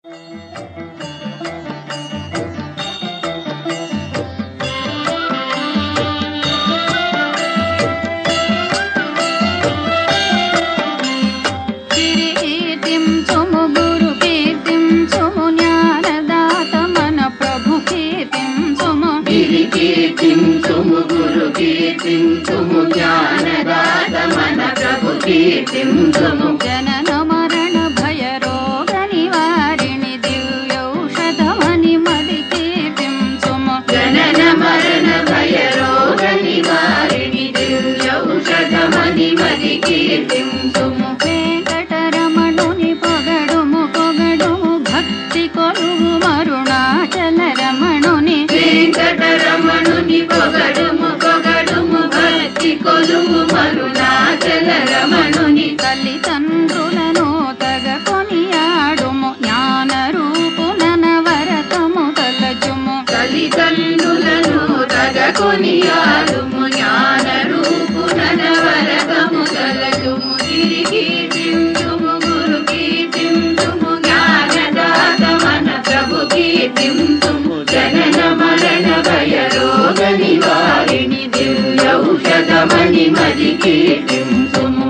కీర్తిం చుము గురు కీర్తిం చుము జ్ఞానదాత మన ప్రభు కీర్తిం చుము గిరి కీర్తించుము గురు కీర్తించుము జ్ఞానదాత మన ప్రభు కీర్తించుము జనన మరణ భయ రోగ నివారిణి దివ్యౌషధమని మది కీర్తిం చుము జనన మరణ భయ రోగ నివారిణి దివ్యౌషధమని మది కీర్తించుము వెంకటరమణుని పొగడుము పొగడుము భక్తి కొలువు మరుణాచల రమణుని వెంకటరమణుని పొగడుము పొగడుము భక్తి కొలువు మరుణాచల రమణుని తల్లిదండ్రులను తగ కొనియాడుము జ్ఞాన రూపునన వరతము తలచుము తల్లిదండ్రులను తగ కొనియాడుము జ్ఞాన రూపునన వరదము తలచుము తిరిగి తిందుము గురు కీర్తింతుము జ్ఞానదాత మన ప్రభు కీర్తింతుము జనన మరణ భయ రోగ నివారిణి దివ్యౌషధమణి మది కీర్తింతుము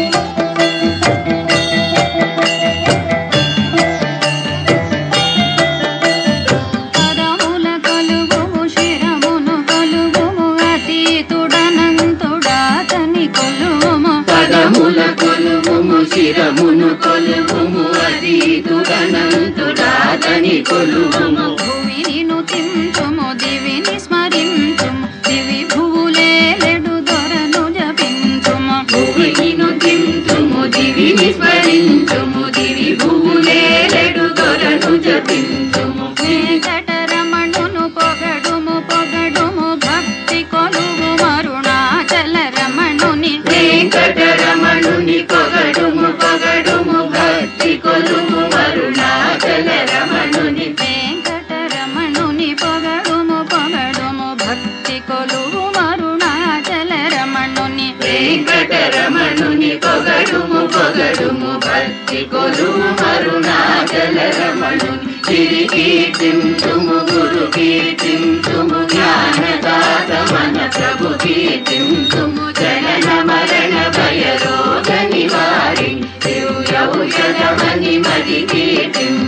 పదముల కలుగుము శిరమును కలుగుము అతీతుడనంతుడాతని కొలువుము పదముల కొలువుము శిరమును కొలువుము అతీతుడనంతుడాతని కొలువుము భువిని తించుము దివిని స్మరించుము దివి భువులేలెడు దొరను జపించుము భువిను తింతుము దివిని స్మరించుము దివి భూలేలెడు దొరను జపించుము వెంకటరమణును పొగడుము పొగడుము భక్తి కొలువు మరుణాచల రమణుని వెంకటరమణుని పొగడుము పొగడుము భక్తి కొలుము మరుణాచల రమణుని వెంకటరమణుని పొగడుము పొగడుము భక్తి కొలువు మరుణాచల రమణుని వెంకటరమణుని పొగడుము పొగడుము భక్తి కొలుము మరుణాచల రమణుని గిరి కీర్తింతుము గురు కీర్తింతుము జ్ఞానదాత మన ప్రభు కీర్తింతుము జనన మరణ భయ రోగ నివారి దివ్యౌషధమని మది కీర్తింతుము